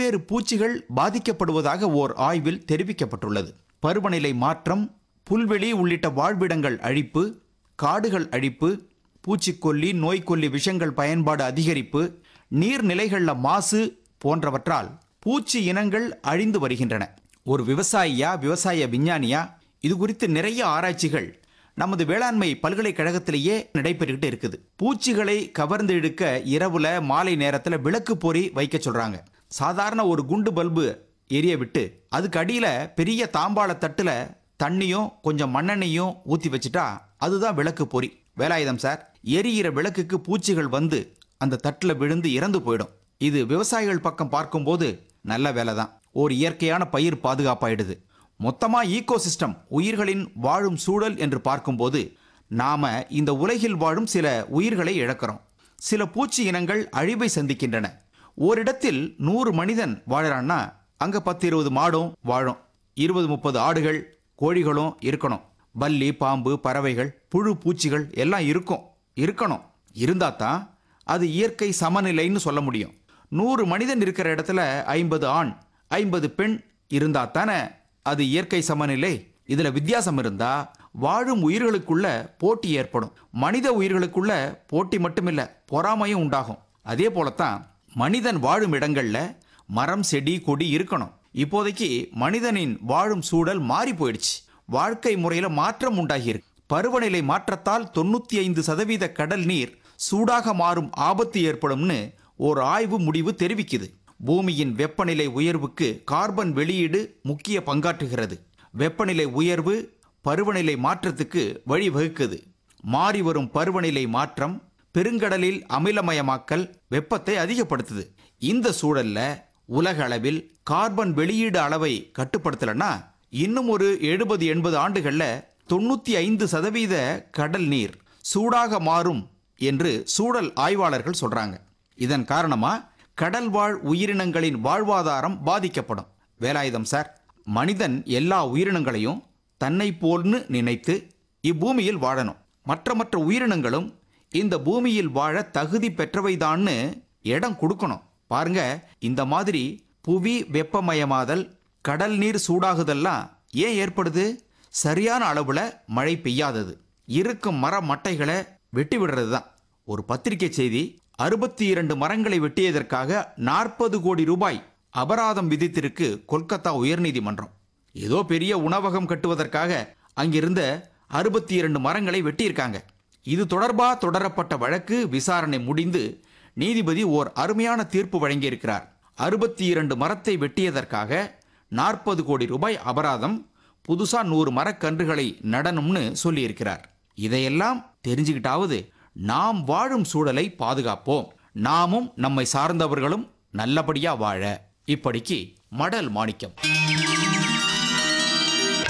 பல்வேறு பூச்சிகள் பாதிக்கப்படுவதாக ஓர் ஆய்வில் தெரிவிக்கப்பட்டுள்ளது பருவநிலை மாற்றம் புல்வெளி உள்ளிட்ட வாழ்விடங்கள் அழிப்பு காடுகள் அழிப்பு பூச்சிக்கொல்லி நோய்க்கொல்லி விஷங்கள் பயன்பாடு அதிகரிப்பு நீர்நிலைகள்ல மாசு போன்றவற்றால் பூச்சி இனங்கள் அழிந்து வருகின்றன ஒரு விவசாயியா விவசாய விஞ்ஞானியா இது குறித்து நிறைய ஆராய்ச்சிகள் நமது வேளாண்மை பல்கலைக்கழகத்திலேயே நடைபெற்றுக்கிட்டு இருக்குது பூச்சிகளை கவர்ந்து இழுக்க இரவுல மாலை நேரத்துல விளக்கு பொறி வைக்க சொல்றாங்க சாதாரண ஒரு குண்டு பல்பு எரிய விட்டு அதுக்கு அடியில பெரிய தாம்பாள தட்டுல தண்ணியும் கொஞ்சம் மண்ணெண்ணையும் ஊத்தி வச்சுட்டா அதுதான் விளக்கு பொறி வேலாயுதம் சார் எரியிற விளக்குக்கு பூச்சிகள் வந்து அந்த தட்டுல விழுந்து இறந்து போயிடும் இது விவசாயிகள் பக்கம் பார்க்கும்போது நல்ல வேலை தான் ஒரு இயற்கையான பயிர் பாதுகாப்பாயிடுது மொத்தமா ஈகோசிஸ்டம் உயிர்களின் வாழும் சூழல் என்று பார்க்கும்போது நாம இந்த உலகில் வாழும் சில உயிர்களை இழக்கிறோம் சில பூச்சி இனங்கள் அழிவை சந்திக்கின்றன ஓரிடத்தில் நூறு மனிதன் வாழறான்னா அங்க பத்து இருபது மாடும் வாழும் இருபது முப்பது ஆடுகள் கோழிகளும் இருக்கணும் பல்லி பாம்பு பறவைகள் புழு பூச்சிகள் எல்லாம் இருக்கும் இருக்கணும் இருந்தா தான் அது இயற்கை சமநிலைன்னு சொல்ல முடியும் நூறு மனிதன் இருக்கிற இடத்துல ஐம்பது ஆண் ஐம்பது பெண் இருந்தா தானே அது இயற்கை சமநிலை இதுல வித்தியாசம் இருந்தா வாழும் உயிர்களுக்குள்ள போட்டி ஏற்படும் மனித உயிர்களுக்குள்ள போட்டி மட்டுமில்ல பொறாமையும் உண்டாகும் அதே போலத்தான் மனிதன் வாழும் இடங்கள்ல மரம் செடி கொடி இருக்கணும் இப்போதைக்கு மனிதனின் வாழும் சூழல் மாறி போயிடுச்சு வாழ்க்கை முறையில மாற்றம் உண்டாகியிருக்கு பருவநிலை மாற்றத்தால் தொண்ணூத்தி ஐந்து சதவீத கடல் நீர் சூடாக மாறும் ஆபத்து ஏற்படும்னு ஒரு ஆய்வு முடிவு தெரிவிக்குது பூமியின் வெப்பநிலை உயர்வுக்கு கார்பன் வெளியீடு முக்கிய பங்காற்றுகிறது வெப்பநிலை உயர்வு பருவநிலை மாற்றத்துக்கு வழிவகுக்குது மாறி வரும் பருவநிலை மாற்றம் பெருங்கடலில் அமிலமயமாக்கல் வெப்பத்தை அதிகப்படுத்துது இந்த சூழல்ல உலக அளவில் கார்பன் வெளியீடு அளவை கட்டுப்படுத்தலைன்னா இன்னும் ஒரு எழுபது எண்பது ஆண்டுகள்ல தொண்ணூத்தி ஐந்து சதவீத கடல் நீர் சூடாக மாறும் என்று சூழல் ஆய்வாளர்கள் சொல்றாங்க இதன் காரணமா கடல் வாழ் உயிரினங்களின் வாழ்வாதாரம் பாதிக்கப்படும் வேலாயுதம் சார் மனிதன் எல்லா உயிரினங்களையும் தன்னை போல்னு நினைத்து இப்பூமியில் வாழணும் மற்ற மற்ற உயிரினங்களும் இந்த பூமியில் வாழ தகுதி பெற்றவைதான்னு இடம் கொடுக்கணும் பாருங்க இந்த மாதிரி புவி வெப்பமயமாதல் கடல் நீர் சூடாகுதெல்லாம் ஏன் ஏற்படுது சரியான அளவுல மழை பெய்யாதது இருக்கும் மர மட்டைகளை வெட்டி விடுறது தான் ஒரு பத்திரிகை செய்தி அறுபத்தி இரண்டு மரங்களை வெட்டியதற்காக நாற்பது கோடி ரூபாய் அபராதம் விதித்திருக்கு கொல்கத்தா உயர்நீதிமன்றம் ஏதோ பெரிய உணவகம் கட்டுவதற்காக அங்கிருந்த அறுபத்தி இரண்டு மரங்களை வெட்டியிருக்காங்க இது தொடர்பா தொடரப்பட்ட வழக்கு விசாரணை முடிந்து நீதிபதி ஓர் அருமையான தீர்ப்பு வழங்கியிருக்கிறார் அறுபத்தி இரண்டு மரத்தை வெட்டியதற்காக நாற்பது கோடி ரூபாய் அபராதம் புதுசா நூறு மரக்கன்றுகளை நடணும்னு சொல்லியிருக்கிறார் இதையெல்லாம் தெரிஞ்சுக்கிட்டாவது நாம் வாழும் சூழலை பாதுகாப்போம் நாமும் நம்மை சார்ந்தவர்களும் நல்லபடியா வாழ இப்படிக்கு மடல் மாணிக்கம்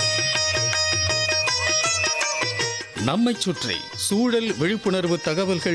நம்மைச் சுற்றி சூழல் விழிப்புணர்வு தகவல்கள்